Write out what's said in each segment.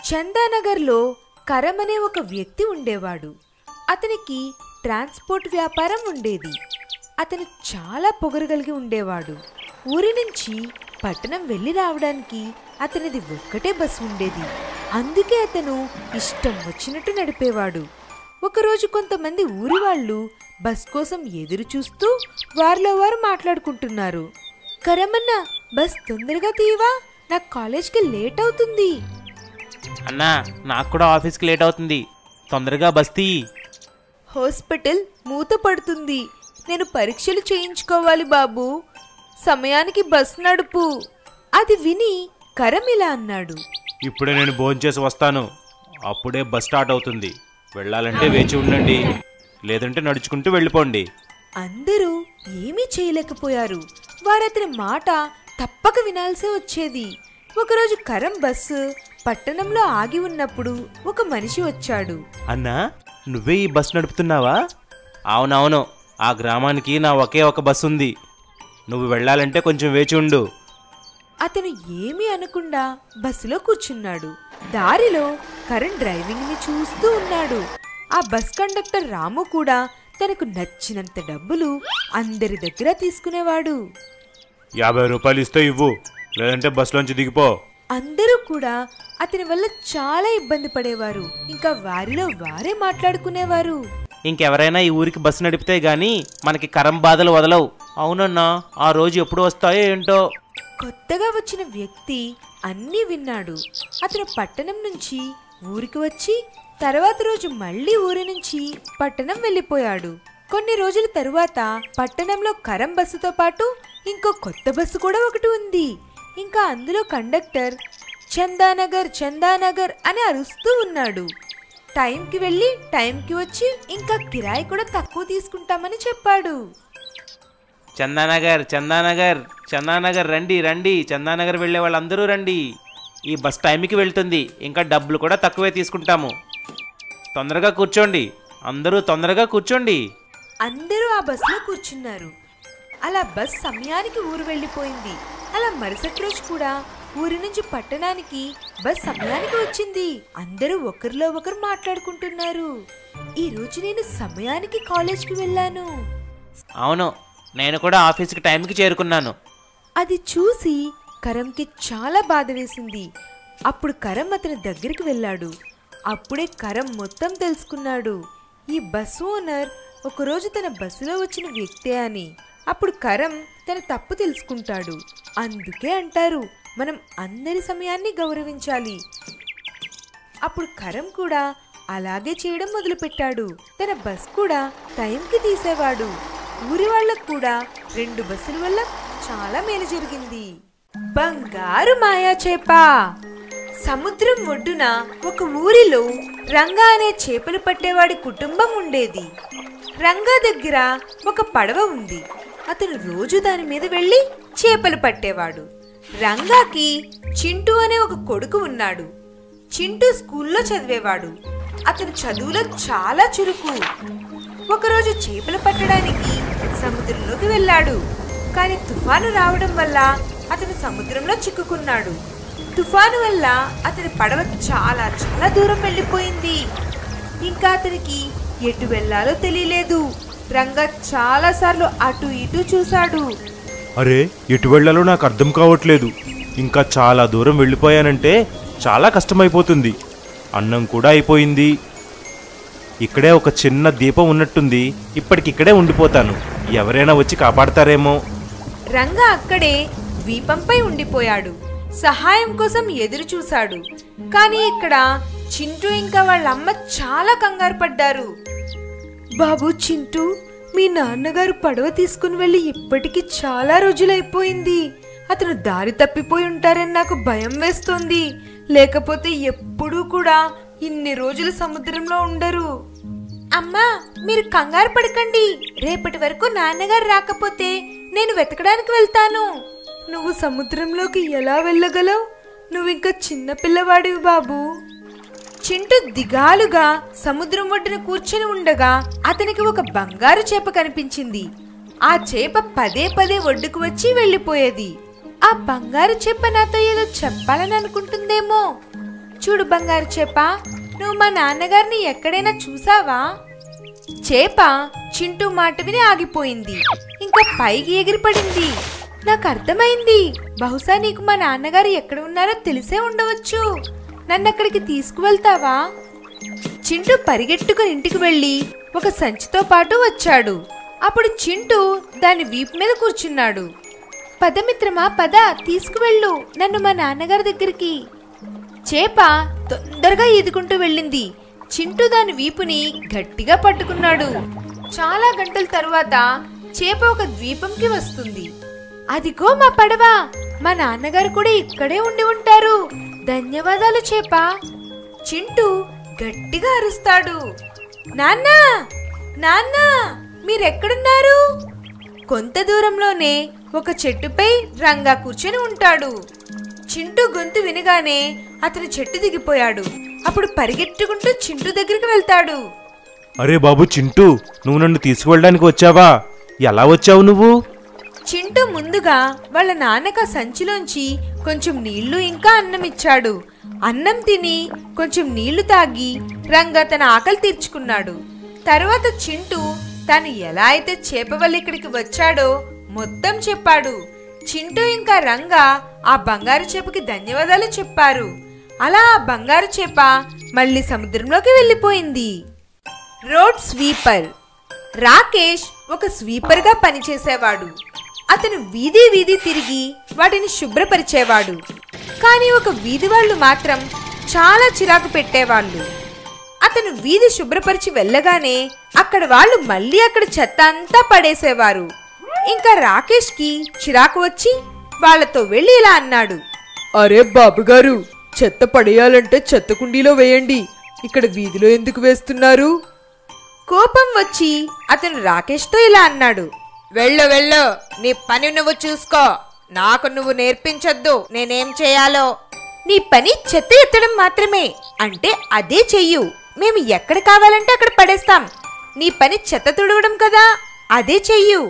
చందానగర్లో కరం అనే ఒక వ్యక్తి ఉండేవాడు అతనికి ట్రాన్స్పోర్ట్ వ్యాపారం ఉండేది అతను చాలా పొగరు కలిగి ఉండేవాడు ఊరి నుంచి పట్టణం వెళ్ళి రావడానికి అతనిది ఒక్కటే బస్సు ఉండేది అందుకే అతను ఇష్టం వచ్చినట్టు నడిపేవాడు ఒకరోజు కొంతమంది ఊరి వాళ్ళు బస్ కోసం ఎదురు చూస్తూ వారిలో వారు మాట్లాడుకుంటున్నారు కరమన్న బస్ తొందరగా తీయవా నా కాలేజ్కి లేట్ అవుతుంది అన్నా నాకు కూడా ఆఫీస్కి లేట్ అవుతుంది తొందరగా బస్తీ హాస్పిటల్ మూత పడుతుంది నేను పరీక్షలు చేయించుకోవాలి బాబు సమయానికి బస్ నడుపు అది విని కరం ఇలా అన్నాడు ఇప్పుడే నేను భోంచేసి వస్తాను అప్పుడే బస్ స్టార్ట్ అవుతుంది వెళ్ళాలంటే వేచి ఉండండి లేదంటే నడుచుకుంటూ వెళ్ళిపోండి అందరూ ఏమీ చేయలేకపోయారు వారతని మాట తప్పక వినాల్సే వచ్చేది ఒకరోజు కరం బస్సు పట్టణంలో ఆగి ఉన్నప్పుడు ఒక మనిషి వచ్చాడు అన్నా నువ్వే ఈ బస్ నడుపుతున్నావా అవునవును ఆ గ్రామానికి నా ఒకే ఒక బస్ ఉంది నువ్వు వెళ్ళాలంటే కొంచెం వేచి ఉండు అతను ఏమీ అనకుండా బస్సులో కూర్చున్నాడు దారిలో కరణ్ డ్రైవింగ్ ని చూస్తూ ఉన్నాడు ఆ బస్ కండక్టర్ రాము కూడా తనకు నచ్చినంత డబ్బులు అందరి దగ్గర తీసుకునేవాడు యాభై రూపాయలు ఇస్తే ఇవ్వు లేదంటే బస్సులోంచి దిగిపో అందరూ కూడా అతని వల్ల చాలా ఇబ్బంది పడేవారు ఇంకా వారిలో వారే మాట్లాడుకునేవారు ఇంకెవరైనా ఈ ఊరికి బస్సు నడిపితే గాని మనకి కరం బాధలు వదలవు అవునన్నా ఆ రోజు ఎప్పుడు వస్తాయో ఏంటో కొత్తగా వచ్చిన వ్యక్తి అన్నీ విన్నాడు అతను పట్టణం నుంచి ఊరికి వచ్చి తర్వాత రోజు మళ్ళీ ఊరి నుంచి పట్టణం వెళ్ళిపోయాడు కొన్ని రోజుల తరువాత పట్టణంలో కరం బస్సుతో పాటు ఇంకో కొత్త బస్సు కూడా ఒకటి ఉంది ఇంకా అందులో కండక్టర్ చందానగర్ చందానగర్ అని అరుస్తూ ఉన్నాడు టైంకి వెళ్ళి టైంకి వచ్చి ఇంకా కిరాయి కూడా తక్కువ తీసుకుంటామని చెప్పాడు చందానగర్ చందానగర్ చందానగర్ రండి రండి చందానగర్ వెళ్ళే వాళ్ళందరూ రండి ఈ బస్ టైంకి వెళ్తుంది ఇంకా డబ్బులు కూడా తక్కువే తీసుకుంటాము తొందరగా కూర్చోండి అందరూ తొందరగా కూర్చోండి అందరూ ఆ బస్సులో కూర్చున్నారు అలా బస్ సమయానికి ఊరు వెళ్ళిపోయింది అలా మరుసటి రోజు కూడా ఊరి నుంచి పట్టణానికి బస్ సమయానికి వచ్చింది అందరూ ఒకరిలో ఒకరు మాట్లాడుకుంటున్నారు ఈ రోజు నేను సమయానికి కాలేజ్కి వెళ్ళాను అవును నేను కూడా ఆఫీస్కి టైంకి చేరుకున్నాను అది చూసి కరంకి చాలా బాధ వేసింది అప్పుడు కరం అతని దగ్గరికి వెళ్ళాడు అప్పుడే కరం మొత్తం తెలుసుకున్నాడు ఈ బస్సు ఓనర్ ఒకరోజు తన బస్సులో వచ్చిన వ్యక్తే అని అప్పుడు కరం తన తప్పు తెలుసుకుంటాడు అందుకే అంటారు మనం అందరి సమయాన్ని గౌరవించాలి అప్పుడు కరం కూడా అలాగే చేయడం మొదలుపెట్టాడు తన బస్ కూడా టైంకి తీసేవాడు ఊరి వాళ్ళకు కూడా రెండు బస్సుల వల్ల చాలా మేలు జరిగింది బంగారు మాయా చేప సముద్రం ఒడ్డున ఒక ఊరిలో రంగా అనే చేపలు పట్టేవాడి కుటుంబం ఉండేది రంగా దగ్గర ఒక పడవ ఉంది అతను రోజు దాని మీద వెళ్ళి చేపలు పట్టేవాడు రంగాకి చింటూ అనే ఒక కొడుకు ఉన్నాడు చింటూ స్కూల్లో చదివేవాడు అతను చదువులో చాలా చురుకు ఒకరోజు చేపలు పట్టడానికి సముద్రంలోకి వెళ్ళాడు కానీ తుఫాను రావడం వల్ల అతను సముద్రంలో చిక్కుకున్నాడు తుఫాను వల్ల అతని పడవ చాలా చాలా దూరం వెళ్ళిపోయింది ఇంకా అతనికి ఎటు వెళ్ళాలో తెలియలేదు రంగా చాలాసార్లు అటు ఇటు చూశాడు అరే ఎటు వెళ్ళాలో నాకు అర్థం కావట్లేదు ఇంకా చాలా దూరం వెళ్ళిపోయానంటే చాలా కష్టమైపోతుంది అన్నం కూడా అయిపోయింది ఇక్కడే ఒక చిన్న దీపం ఉన్నట్టుంది ఇప్పటికిక్కడే ఉండిపోతాను ఎవరైనా వచ్చి కాపాడతారేమో రంగా అక్కడే ద్వీపంపై ఉండిపోయాడు సహాయం కోసం ఎదురు చూశాడు కానీ ఇక్కడ చింటూ ఇంకా వాళ్ళ అమ్మ చాలా కంగారు పడ్డారు బాబు చింటూ మీ నాన్నగారు పడవ తీసుకుని వెళ్ళి ఇప్పటికి చాలా రోజులైపోయింది అతను దారి తప్పిపోయి ఉంటారని నాకు భయం వేస్తోంది లేకపోతే ఎప్పుడూ కూడా ఇన్ని రోజులు సముద్రంలో ఉండరు అమ్మా మీరు కంగారు పడకండి రేపటి వరకు నాన్నగారు రాకపోతే నేను వెతకడానికి వెళ్తాను నువ్వు సముద్రంలోకి ఎలా వెళ్ళగలవు నువ్వు ఇంకా చిన్న పిల్లవాడివి బాబు చింటూ దిగాలుగా సముద్రం ఒడ్డున కూర్చొని ఉండగా అతనికి ఒక బంగారు చేప కనిపించింది ఆ చేప పదే పదే ఒడ్డుకు వచ్చి వెళ్ళిపోయేది ఆ బంగారు చేప నాతో ఏదో చెప్పాలని అనుకుంటుందేమో చూడు బంగారు చేప నువ్వు మా నాన్నగారిని ఎక్కడైనా చూసావా చేప చింటూ మాట విని ఆగిపోయింది ఇంకా పైకి ఎగిరిపడింది నాకు అర్థమైంది బహుశా నీకు మా నాన్నగారు ఎక్కడ ఉన్నారో తెలిసే ఉండవచ్చు నన్ను అక్కడికి తీసుకువెళ్తావా చింటూ పరిగెట్టుకుని ఇంటికి వెళ్ళి ఒక సంచితో పాటు వచ్చాడు అప్పుడు చింటూ దాని వీపు మీద కూర్చున్నాడు పదమిత్రమా పద తీసుకువెళ్ళు నన్ను మా నాన్నగారి దగ్గరికి చేప తొందరగా ఈదుకుంటూ వెళ్ళింది చింటూ దాని వీపుని గట్టిగా పట్టుకున్నాడు చాలా గంటల తరువాత చేప ఒక ద్వీపంకి వస్తుంది అదిగో మా పడవ మా నాన్నగారు కూడా ఇక్కడే ఉండి ఉంటారు ధన్యవాదాలు చేప చింటూ గట్టిగా అరుస్తాడు నాన్న నాన్న మీరెక్కడున్నారు కొంత దూరంలోనే ఒక చెట్టుపై రంగా కూర్చొని ఉంటాడు చింటూ గొంతు వినగానే అతను చెట్టు దిగిపోయాడు అప్పుడు పరిగెట్టుకుంటూ చింటూ దగ్గరికి వెళ్తాడు అరే బాబు చింటూ నువ్వు నన్ను తీసుకువెళ్ళడానికి వచ్చావా ఎలా వచ్చావు నువ్వు చింటూ ముందుగా వాళ్ళ నాన్నక సంచిలోంచి కొంచెం నీళ్లు ఇంకా అన్నం ఇచ్చాడు అన్నం తిని కొంచెం నీళ్లు తాగి రంగా తన ఆకలి తీర్చుకున్నాడు తర్వాత చింటూ తాను ఎలా అయితే చేప వల్ల ఇక్కడికి వచ్చాడో మొత్తం చెప్పాడు చింటూ ఇంకా రంగా ఆ బంగారు చేపకి ధన్యవాదాలు చెప్పారు అలా ఆ బంగారు చేప మళ్ళీ సముద్రంలోకి వెళ్ళిపోయింది రోడ్ స్వీపర్ రాకేష్ ఒక స్వీపర్గా పనిచేసేవాడు అతను వీధి వీధి తిరిగి వాటిని శుభ్రపరిచేవాడు కానీ ఒక వీధి వాళ్ళు మాత్రం చాలా చిరాకు పెట్టేవాళ్ళు అతను వీధి శుభ్రపరిచి వెళ్ళగానే అక్కడ వాళ్ళు మళ్ళీ అక్కడ చెత్త అంతా పడేసేవారు ఇంకా రాకేష్కి చిరాకు వచ్చి వాళ్ళతో వెళ్ళి ఇలా అన్నాడు అరే బాబుగారు చెత్త పడేయాలంటే చెత్త కుండీలో వేయండి ఇక్కడ వీధిలో ఎందుకు వేస్తున్నారు కోపం వచ్చి అతను రాకేష్తో ఇలా అన్నాడు వెళ్ళు వెళ్ళు నీ పని నువ్వు చూసుకో నాకు నువ్వు నేర్పించొద్దు నేనేం చేయాలో నీ పని చెత్త ఎత్తడం మాత్రమే అంటే అదే చెయ్యు మేము ఎక్కడ కావాలంటే అక్కడ పడేస్తాం నీ పని చెత్త తుడవడం కదా అదే చెయ్యు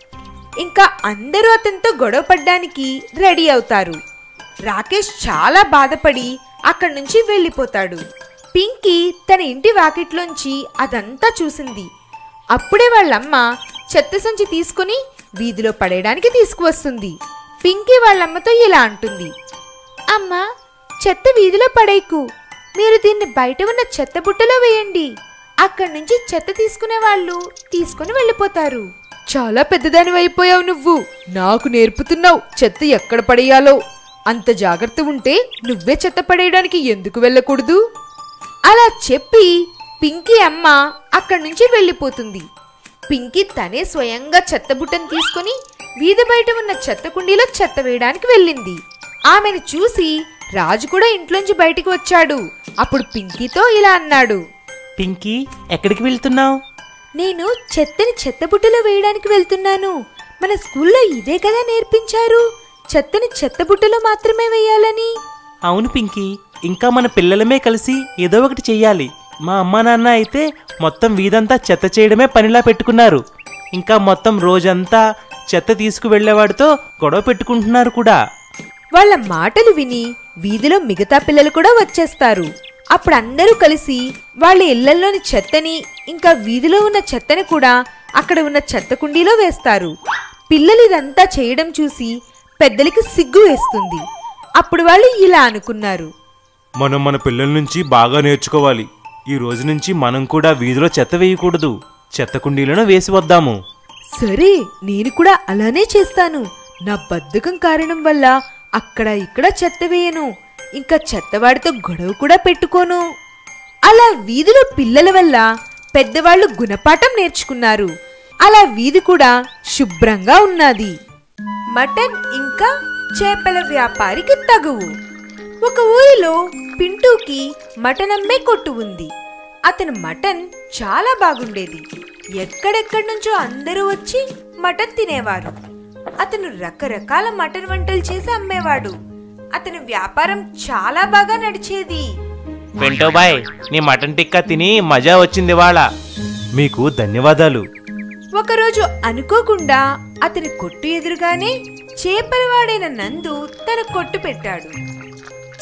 ఇంకా అందరూ అతనితో గొడవ పడ్డానికి రెడీ అవుతారు రాకేష్ చాలా బాధపడి అక్కడి నుంచి వెళ్ళిపోతాడు పింకీ తన ఇంటి వాకిట్లోంచి అదంతా చూసింది అప్పుడే వాళ్ళమ్మ చెత్త సంచి తీసుకుని వీధిలో పడేయడానికి తీసుకువస్తుంది పింకీ వాళ్ళమ్మతో ఇలా అంటుంది అమ్మా చెత్త వీధిలో పడేయకు మీరు దీన్ని బయట ఉన్న చెత్త బుట్టలో వేయండి అక్కడి నుంచి చెత్త తీసుకునే వాళ్ళు తీసుకుని వెళ్ళిపోతారు చాలా పెద్దదాని అయిపోయావు నువ్వు నాకు నేర్పుతున్నావు చెత్త ఎక్కడ పడేయాలో అంత జాగ్రత్త ఉంటే నువ్వే చెత్త పడేయడానికి ఎందుకు వెళ్ళకూడదు అలా చెప్పి పింకీ అమ్మ అక్కడి నుంచి వెళ్ళిపోతుంది పింకీ తనే స్వయంగా చెత్త బుట్టను తీసుకుని వీధి బయట ఉన్న చెత్త కుండీలో చెత్త వేయడానికి వెళ్ళింది ఆమెను చూసి రాజు కూడా ఇంట్లోంచి బయటికి వచ్చాడు అప్పుడు పింకీతో ఇలా అన్నాడు పింకీ ఎక్కడికి వెళ్తున్నావు నేను చెత్తని చెత్తబుట్టలో వేయడానికి వెళ్తున్నాను మన స్కూల్లో ఇదే కదా నేర్పించారు చెత్తని చెత్తబుట్టలో మాత్రమే వేయాలని అవును పింకీ ఇంకా మన పిల్లలమే కలిసి ఏదో ఒకటి చెయ్యాలి మా అమ్మా నాన్న అయితే మొత్తం వీధంతా చెత్త చేయడమే పనిలా పెట్టుకున్నారు ఇంకా మొత్తం రోజంతా చెత్త తీసుకువెళ్లేవాడితో గొడవ పెట్టుకుంటున్నారు కూడా వాళ్ళ మాటలు విని వీధిలో మిగతా పిల్లలు కూడా వచ్చేస్తారు అప్పుడు అందరూ కలిసి వాళ్ళ ఇళ్లలోని చెత్తని ఇంకా వీధిలో ఉన్న చెత్తని కూడా అక్కడ ఉన్న చెత్త కుండీలో వేస్తారు పిల్లలు ఇదంతా చేయడం చూసి పెద్దలకి సిగ్గు వేస్తుంది అప్పుడు వాళ్ళు ఇలా అనుకున్నారు మనం మన పిల్లల నుంచి బాగా నేర్చుకోవాలి ఈ రోజు నుంచి మనం కూడా వీధిలో చెత్త వేయకూడదు చెత్త కుండీలను వేసి వద్దాము సరే నేను కూడా అలానే చేస్తాను నా బద్ధకం కారణం వల్ల అక్కడ ఇక్కడ చెత్త వేయను ఇంకా చెత్తవాడితో గొడవ కూడా పెట్టుకోను అలా వీధిలో పిల్లల వల్ల పెద్దవాళ్ళు గుణపాఠం నేర్చుకున్నారు అలా వీధి కూడా శుభ్రంగా ఉన్నది మటన్ ఇంకా చేపల వ్యాపారికి తగువు ఒక ఊరిలో పింటూకి మటన్ అమ్మే కొట్టు ఉంది అతని మటన్ చాలా బాగుండేది ఎక్కడెక్కడి నుంచో అందరూ వచ్చి మటన్ తినేవారు అతను రకరకాల మటన్ వంటలు చేసి అమ్మేవాడు అతని వ్యాపారం చాలా బాగా నడిచేది వెంటో బాయ్ నీ మటన్ టిక్కా తిని మజా వచ్చింది వాళ్ళ మీకు ధన్యవాదాలు ఒకరోజు అనుకోకుండా అతని కొట్టు ఎదురుగానే చేపలవాడైన నందు తన కొట్టు పెట్టాడు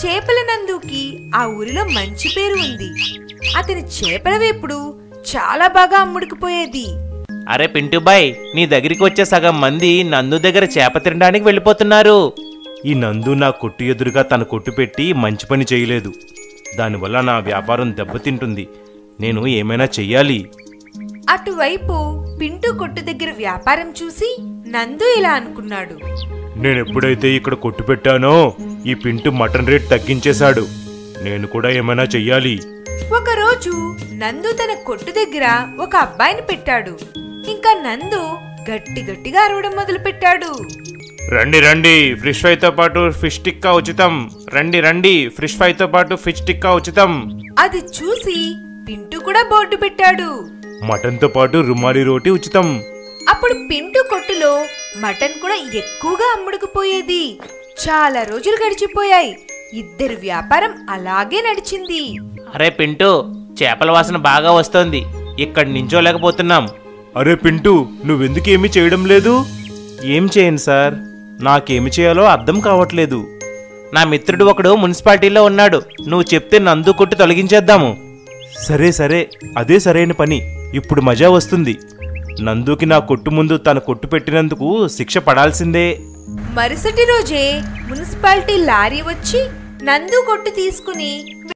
చేపల నందుకి ఆ ఊరిలో మంచి పేరు ఉంది అతని చేపల వేపుడు చాలా బాగా అమ్ముడుకుపోయేది అరే పింటుబాయ్ నీ దగ్గరికి వచ్చే సగం మంది నందు దగ్గర చేప తినడానికి వెళ్ళిపోతున్నారు ఈ నందు నా కొట్టు ఎదురుగా తన కొట్టు పెట్టి మంచి పని చేయలేదు దానివల్ల నా వ్యాపారం దెబ్బతింటుంది నేను ఏమైనా చెయ్యాలి అటువైపు పింటూ కొట్టు దగ్గర వ్యాపారం చూసి నందు ఇలా అనుకున్నాడు నేను ఎప్పుడైతే ఇక్కడ కొట్టు పెట్టానో ఈ పింటు మటన్ రేట్ తగ్గించేశాడు నేను కూడా ఏమైనా చెయ్యాలి ఒకరోజు నందు తన కొట్టు దగ్గర ఒక అబ్బాయిని పెట్టాడు ఇంకా నందు గట్టి గట్టిగా అరవడం మొదలు పెట్టాడు రండి రండి ఫ్రిష్ ఫ్రైతో పాటు ఫిష్ టిక్కా ఉచితం రండి రండి ఫ్రిష్ ఫ్రైతో పాటు ఫిష్ టిక్కా ఉచితం అది చూసి పింటూ కూడా బోర్డు పెట్టాడు మటన్తో పాటు రుమాలి రోటి ఉచితం అప్పుడు పింటూ కొట్టులో మటన్ కూడా ఎక్కువగా అమ్ముడుకుపోయేది చాలా రోజులు గడిచిపోయాయి ఇద్దరి వ్యాపారం అలాగే నడిచింది అరే పింటు చేపల వాసన బాగా వస్తోంది ఇక్కడ నించోలేకపోతున్నాం అరే పింటు నువ్వెందుకు ఏమీ చేయడం లేదు ఏం చేయను సార్ నాకేమి చేయాలో అర్థం కావట్లేదు నా మిత్రుడు ఒకడు మున్సిపాలిటీలో ఉన్నాడు నువ్వు చెప్తే నందు కొట్టి తొలగించేద్దాము సరే సరే అదే సరైన పని ఇప్పుడు మజా వస్తుంది నందుకి నా కొట్టు ముందు తన కొట్టు పెట్టినందుకు శిక్ష పడాల్సిందే మరుసటి రోజే మున్సిపాలిటీ లారీ వచ్చి నందు కొట్టు తీసుకుని